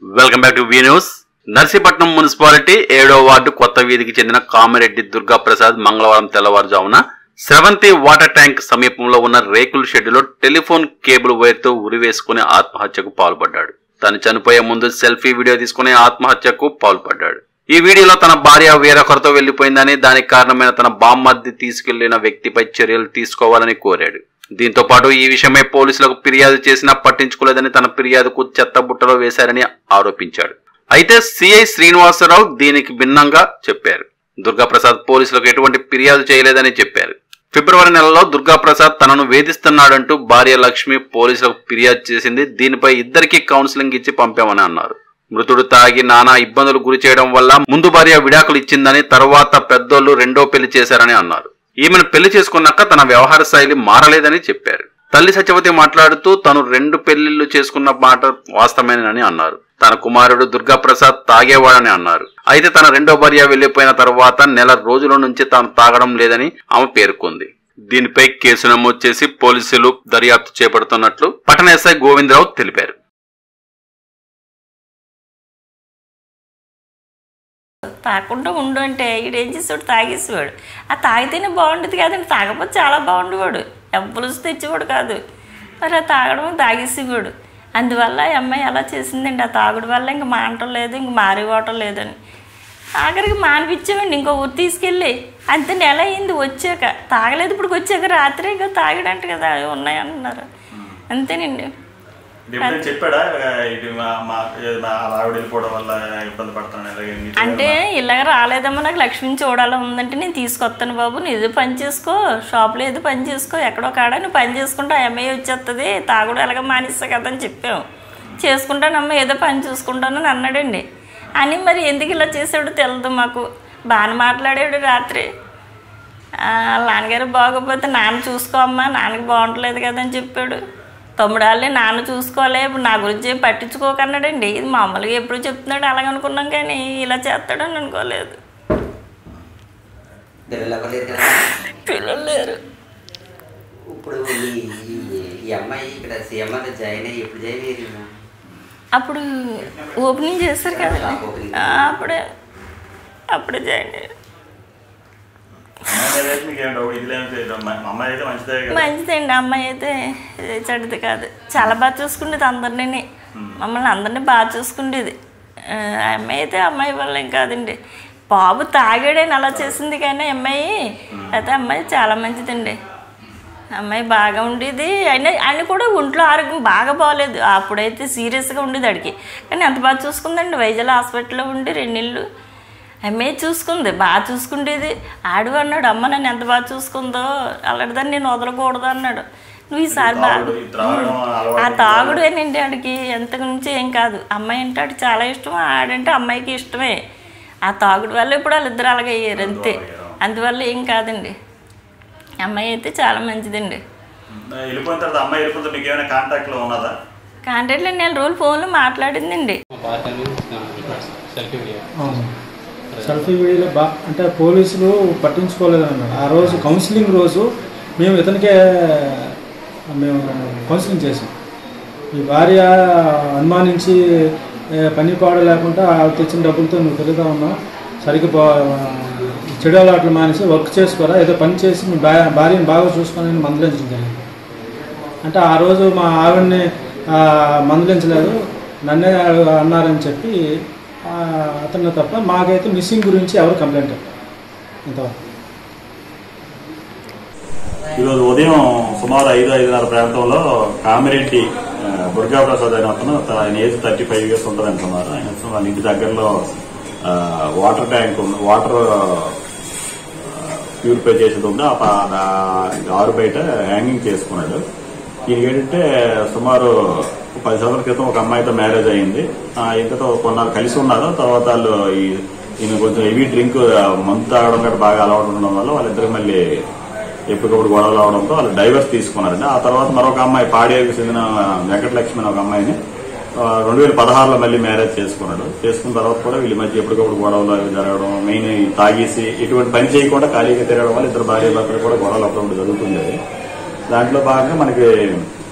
Welcome back to V news Narsipatnam municipality ఏడో ward కొత్త వీధికి చెందిన కామిరెడ్డి దుర్గా ప్రసాద్ మంగళవారం తెల్లవారుజామున స్రవంతి వాటర్ ట్యాంక్ సమీపంలో ఉన్న రేకుల షెడ్డులో టెలిఫోన్ కేబుల్ వైర్తో ఉరివేసుకుని ఆత్మహత్యకు పాల్పడ్డాడు తను చనిపోయే ముందు సెల్ఫీ వీడియో తీసుకుని ఆత్మహత్యకు పాల్పడ్డాడు ఈ వీడియోలో తన భార్య వేరొకరితో వెళ్లిపోయిందని దానికి కారణమైన తన బామ్మద్ది తీసుకెళ్లిన వ్యక్తిపై చర్యలు తీసుకోవాలని కోరాడు దీంతో పాటు ఈ విషయమై పోలీసులకు ఫిర్యాదు చేసినా పట్టించుకోలేదని తన ఫిర్యాదుకు చెత్తబుట్టలో వేశారని ఆరోపించాడు అయితే సిఐ శ్రీనివాసరావు దీనికి భిన్నంగా చెప్పారు దుర్గాప్రసాద్ పోలీసులకు ఎటువంటి ఫిర్యాదు చేయలేదని చెప్పారు ఫిబ్రవరి నెలలో దుర్గాప్రసాద్ తనను వేధిస్తున్నాడంటూ భార్య లక్ష్మి పోలీసులకు ఫిర్యాదు చేసింది దీనిపై ఇద్దరికి కౌన్సిలింగ్ ఇచ్చి పంపామని అన్నారు మృతుడు తాగి నానా ఇబ్బందులు గురి చేయడం వల్ల ముందు భార్య విడాకులు ఇచ్చిందని తర్వాత పెద్దోళ్లు రెండో పెళ్లి చేశారని అన్నారు ఈమెను పెళ్లి చేసుకున్నాక తన వ్యవహార శైలి మారలేదని చెప్పారు తల్లి సత్యవతి మాట్లాడుతూ తను రెండు పెళ్లిళ్లు చేసుకున్న మాట వాస్తవమేనని అన్నారు తన కుమారుడు దుర్గాప్రసాద్ తాగేవాడని అన్నారు అయితే తన రెండో భార్య వెళ్లిపోయిన తర్వాత నెల రోజుల నుంచి తాను తాగడం లేదని ఆమె పేర్కొంది దీనిపై కేసు నమోదు చేసి పోలీసులు దర్యాప్తు చేపడుతున్నట్లు పట్టణ ఎస్ఐ గోవిందరావు తెలిపారు తాగకుండా ఉండు అంటే ఈడేం చేసేవాడు తాగేసేవాడు ఆ తాగితేనే బాగుండేది కాదండి తాగకపోతే చాలా బాగుండేవాడు ఎవ్వలుసు తెచ్చేవాడు కాదు మరి ఆ తాగడం తాగేసేవాడు అందువల్ల ఈ అమ్మాయి అలా చేసిందండి ఆ తాగుడు వల్ల ఇంక మానటం లేదు ఇంక మారిపోవటం లేదని ఆఖరికి మానిపించామండి ఇంకో ఊరు తీసుకెళ్ళి అంత నెల అయింది వచ్చాక తాగలేదు ఇప్పుడు వచ్చాక రాత్రి ఇంకా తాగడంట కదా అవి ఉన్నాయన్నారు అంతేనండి ఇది ఎప్పుడైనా చెప్పాడా ఇది మా మా మా ఆవిడ వెళ్ళిపోవడం వల్ల ఇబ్బంది పడుతున్నాను ఇలాగే నీతో అంటే ఇలాగ రాలేదమ్మా నాకు లక్ష్మిని చూడాలని ఉందంటే నేను తీసుకొస్తాను బాబు నువ్వు ఏదో పని చేసుకో షాప్లో ఏదో పని చేసుకో ఎక్కడో కాడ నువ్వు పని చేసుకుంటే ఆ అమ్మాయి వచ్చేస్తుంది తాగుడు ఎలాగ మానేస్తా కదా అని చెప్పాము చేసుకుంటానమ్మా ఏదో పని చూసుకుంటాను అని అన్నాడండి అని మరి ఎందుకు ఇలా చేసాడో తెలియదు మాకు బాగానే మాట్లాడాడు రాత్రి ఆ, వాళ్ళ నాన్నగారు బాగోపోతే నాన్న చూసుకో అమ్మా నాన్నకి బాగుంటలేదు కదా అని చెప్పాడు తమ్ముడాళ్ళే నాన్న చూసుకోలే ఇప్పుడు నా గురించి ఏం పట్టించుకోకన్నాడండి ఇది మామూలుగా ఎప్పుడు చెప్తున్నాడు అలాగనుకున్నాం కానీ ఇలా చేస్తాడని అనుకోలేదు పిల్లలు ఎవరు లేరు కదా పిల్లలు లేరు ఇప్పుడు ఈ ఈ- ఈ అమ్మాయి ఇక్కడ సీఎం అంతా జాయిన్ అయ్యి ఎప్పుడు జాయిన్ అయ్యారు అప్పుడు ఓపెనింగ్ చేశారు కదా షాప్ ఓపెనింగ్. అప్పుడే అప్పుడే జాయిన్ అయ్యారు అమ్మాయి మీద అయితే మీకు ఏం డౌట్ ఇది లేదు ఇది మా మా అమ్మాయి అయితే మంచిదే కదా మంచిదండి అమ్మాయి అయితే చెడ్డది కాదు చాలా బాగా చూసుకునేది అందరినీ మమ్మల్ని అందరినీ బాగా చూసుకునేది ఆ ఆ అమ్మాయి అయితే అమ్మాయి వల్ల ఏం కాదండి బాబు తాగాడని అలా చేసింది కానీ అమ్మాయి అయితే అమ్మాయి చాలా మంచిదండి అమ్మాయి బాగా ఉండేది అయినా ఆయన కూడా ఒంట్లో ఆరోగ్యం బాగా బాగలేదు అప్పుడైతే సీరియస్గా ఉండేది అడిగి కానీ ఎంత బాగా చూసుకుందండి వైజాగ్ హాస్పిటల్లో ఉండి రెండేళ్ళు అమ్మాయి చూసుకుంది బాగా చూసుకుండేది ఆడు అన్నాడు అమ్మ నన్ను ఎంత బాగా చూసుకుందో అలాంటిదాన్ని నేను వదలకూడదు అన్నాడు నువ్వు ఈసారి బాగా తాగుడు, ఈ త్రాగడం అలవాటు ఆ తాగుడేనండి ఆడికి ఎంతకు నుంచి ఏం కాదు అమ్మాయి అంటే ఆడికి చాలా ఇష్టం ఆడంటే అమ్మాయికి ఇష్టమే ఆ తాగుడు వల్ల ఇప్పుడు వాళ్ళిద్దరు అలాగే అయ్యారు అంతే అందువల్ల ఏం కాదండి అమ్మాయి అయితే చాలా మంచిదండి వెళ్ళిపోయిన తర్వాత అమ్మాయి వెళ్ళిపోతే మీకు ఏమైనా కాంటాక్ట్ లో ఉన్నదా కాంటాక్ట్లో నెల రోజులు ఫోన్లో మాట్లాడిందండి పార్టీ సెల్ఫీ వీడియో అవును సెల్ఫీ వీడియోలో బా అంటే పోలీసులు పట్టించుకోలేదు అన్నాడు ఆ రోజు కౌన్సిలింగ్ రోజు మేము ఇతనికే మేము కౌన్సిలింగ్ చేసాం ఈ భార్య అనుమానించి ఏ, పని పాడు లేకుండా ఆవిడ తెచ్చిన డబ్బులతో నువ్వు తిరుగుతా ఉన్నావు సరిగ్గా బా చెడు అలవాట్లు మానేసి వర్క్ చేసుకోరా ఏదో పని చేసి మీ భా భార్యను బాగా చూసుకొని మందలించడం జరిగింది అంటే ఆ రోజు మా ఆవిడని ఆ, మందలించలేదు నన్నే అన్నారని చెప్పి ఆ, అతను తప్ప మాకైతే మిస్సింగ్ గురించి ఎవరు కంప్లైంట్ ఇవ్వలేదు. ఇంతవరకు ఈరోజు ఉదయం సుమారు ఐదు ఐదున్నర ప్రాంతంలో కామిరెడ్డి ఆ, దుర్గా ప్రసాద్ అయిన అతను త- ఆయన ఏజ్ థర్టీ ఫైవ్ ఇయర్స్ ఉంటుంది అంటున్నారు ఆయన అసలు వాళ్ళ ఇంటి దగ్గరలో ఆ, వాటర్ ట్యాంక్ ఉంది వాటర్ ప్యూరిఫై చేసేది ఉంది ఆ ప- ఆ ఆరు బయట హ్యాంగింగ్ చేసుకున్నాడు ఈయన ఏంటంటే సుమారు పది సంవత్సరాల క్రితం ఒక అమ్మాయితో మ్యారేజ్ అయింది ఆ ఇంతతో కొన్నాళ్ళు కలిసి ఉన్నారు తర్వాత వాళ్ళు ఈ ఈయన కొంచెం హెవీ డ్రింక్ మందు తాగడం గట్రా బాగా అలవాటు ఉండడం వల్ల వాళ్ళిద్దరికి మళ్ళీ ఎప్పటికప్పుడు గొడవలు అవడంతో వాళ్ళు డైవర్స్ తీసుకున్నారండి ఆ తర్వాత మరొక అమ్మాయి పాడేరుకు చెందిన వెంకటలక్ష్మి అనే ఒక అమ్మాయిని ఆ, రెండు వేల పదహారులో మళ్ళీ మ్యారేజ్ చేసుకున్నాడు చేసుకున్న తర్వాత కూడా వీళ్ళ మధ్య ఎప్పటికప్పుడు గొడవలు అవి జరగడం మెయిన్ ఈ తాగేసి ఎటువంటి పని చేయకుండా ఖాళీగా తిరగడం వల్ల ఇద్దరు భార్య భర్తలు కూడా గొడవలు అప్పుడప్పుడు జరుగుతుండేది దాంట్లో భాగంగా మనకి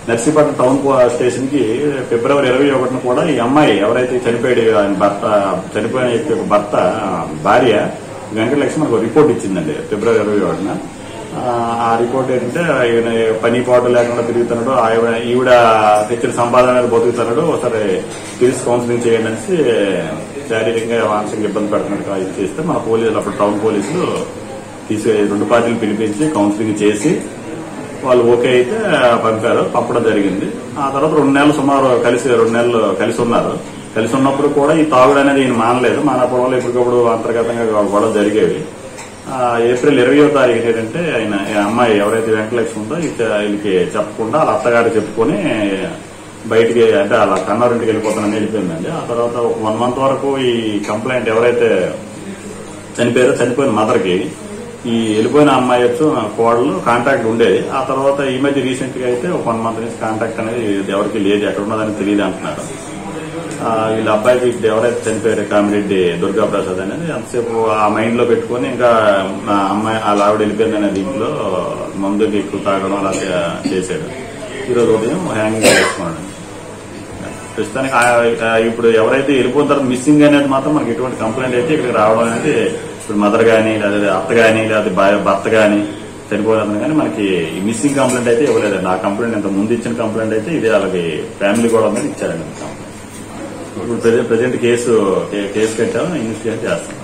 నర్సీపట్నం టౌన్ పో- స్టేషన్ కి ఫిబ్రవరి ఇరవై ఒకటిన కూడా ఈ అమ్మాయి ఎవరైతే చనిపోయాడు ఆయన భర్త చనిపోయిన వ్యక్తి యొక్క భర్త ఆ, భార్య వెంకటలక్ష్మి మనకు ఒక రిపోర్ట్ ఇచ్చిందండి ఫిబ్రవరి ఇరవై ఒకటిన ఆ, ఆ రిపోర్ట్ ఏంటంటే ఈయన పని పాటు లేకుండా తిరుగుతున్నాడు ఆవిడ ఈవిడ తెచ్చిన సంపాదన మీద బతుకుతున్నాడు ఒకసారి తెలిసి కౌన్సిలింగ్ చేయండి అనేసి శారీరకంగా మానసికంగా ఇబ్బంది పెడుతున్నట్టు ఇది చేస్తే మన పోలీసులు అప్పుడు టౌన్ పోలీసులు తీసి రెండు పార్టీలు పిలిపించి కౌన్సిలింగ్ చేసి వాళ్ళు ఓకే అయితే పంపారు పంపడం జరిగింది ఆ తర్వాత రెండు నెలలు సుమారు కలిసి రెండు నెలలు కలిసి ఉన్నారు కలిసి ఉన్నప్పుడు కూడా ఈ తాగుడు అనేది ఈయన మానలేదు మానకపోవడం వల్ల ఇప్పటికప్పుడు అంతర్గతంగా గొడవ జరిగేవి ఆ, ఏప్రిల్ ఇరవయో తారీఖు ఏంటంటే ఆయన ఈ అమ్మాయి ఎవరైతే వెంకటలక్ష్మి ఉందో ఈ చ- వీళ్ళకి చెప్పకుండా వాళ్ళ అత్తగారికి చెప్పుకొని బయటికి అంటే వాళ్ళ కన్నారింటికి వెళ్ళిపోతానని వెళ్ళిపోయిందండి ఆ తర్వాత ఒక వన్ మంత్ వరకు ఈ కంప్లైంట్ ఎవరైతే చనిపోయారో చనిపోయిన మదర్కి ఈ వెళ్ళిపోయిన అమ్మాయి వచ్చి కోడలు కాంటాక్ట్ ఉండేది ఆ తర్వాత ఈ మధ్య రీసెంట్ గా అయితే ఒక వన్ మంత్ నుంచి కాంటాక్ట్ అనేది ఎవరికి లేదు ఎక్కడ ఉన్నదని తెలియదు అంటున్నారు ఆ, వీళ్ళ అబ్బాయికి ఇప్పుడు ఎవరైతే చనిపోయారు కామిరెడ్డి దుర్గా ప్రసాద్ అనేది అంతసేపు ఆ మైండ్ లో పెట్టుకొని ఇంకా నా అమ్మాయి వాళ్ళ ఆవిడ వెళ్ళిపోయింది అనే దీంట్లో మందుకి ఎక్కువ తాగడం అలా చేశాడు ఈరోజు ఉదయం హ్యాంగింగ్ చేసుకున్నాడు ప్రస్తుతానికి ఆ- ఆ ఇప్పుడు ఎవరైతే వెళ్ళిపోతారో మిస్సింగ్ అనేది మాత్రం మనకి ఎటువంటి కంప్లైంట్ అయితే ఇక్కడికి రావడం అనేది ఇప్పుడు మదర్ గానీ లేదా అత్త గానీ లేదా భా- భర్త గానీ చనిపోయిన కానీ మనకి ఈ మిస్సింగ్ కంప్లైంట్ అయితే ఇవ్వలేదండి ఆ కంప్లైంట్ ఇంత ముందు ఇచ్చిన కంప్లైంట్ అయితే ఇది వాళ్ళకి ఫ్యామిలీ కూడా ఉందని ఇచ్చారండి ఇప్పుడు ప్రజెంట్ కేసు కేసు కట్టాము ఇన్వెస్టిగేట్ చేస్తాం